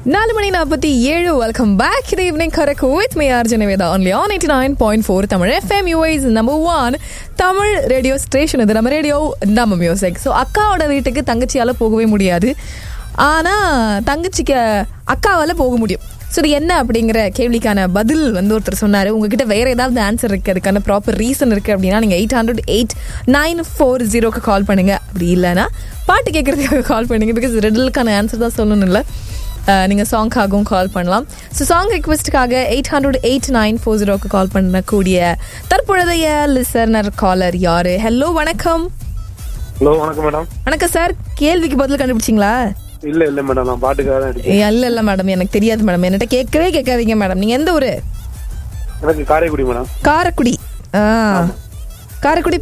நாலு மணி நாற்பத்தி ஏழு வெல்கம் பேக் இது evening correct with me R Janaveda only on eighty nine point four Tamil FM UAE's number one Tamil radio station இது நம்ம ரேடியோ நம்ம மியூசிக் ஸோ அக்காவோட வீட்டுக்கு தங்கச்சியால் போகவே முடியாது ஆனால் தங்கச்சிக்கு அக்காவால் போக முடியும் ஸோ இது என்ன அப்படிங்கிற கேள்விக்கான பதில் வந்து ஒருத்தர் சொன்னார் உங்ககிட்ட வேற ஏதாவது ஆன்சர் இருக்குது அதுக்கான ப்ராப்பர் ரீசன் இருக்குது அப்படின்னா நீங்கள் eight hundred eight nine four ஜீரோக்கு கால் பண்ணுங்க அப்படி இல்லைன்னா பாட்டு கேட்குறதுக்காக கால் பண்ணுங்க பிகாஸ் ரெடலுக்கான ஆன்சர் தான் சொல்லணும் இல்லை நீங்கள் சாங்காகவும் கால் பண்ணலாம் ஸோ சாங் ரிக்வெஸ்ட்டுக்காக eight hundred eight nine four ஜீரோக்கு கால் பண்ணக்கூடிய தற்பொழுதைய லிசனர் காலர் யாரு ஹலோ வணக்கம் ஹலோ வணக்கம் மேடம் வணக்கம் சார் கேள்விக்கு பதில் கண்டுபிடிச்சிங்களா இல்ல இல்ல மேடம் நான் பாட்டுக்காக தான் அடிச்சேன் ஏ, இல்ல இல்ல மேடம் எனக்கு தெரியாது மேடம் என்கிட்ட கேட்கவே கேட்காதீங்க மேடம் நீங்க எந்த ஊரு எனக்கு காரைக்குடி மேடம் காரைக்குடி ஆ காரைக்குடி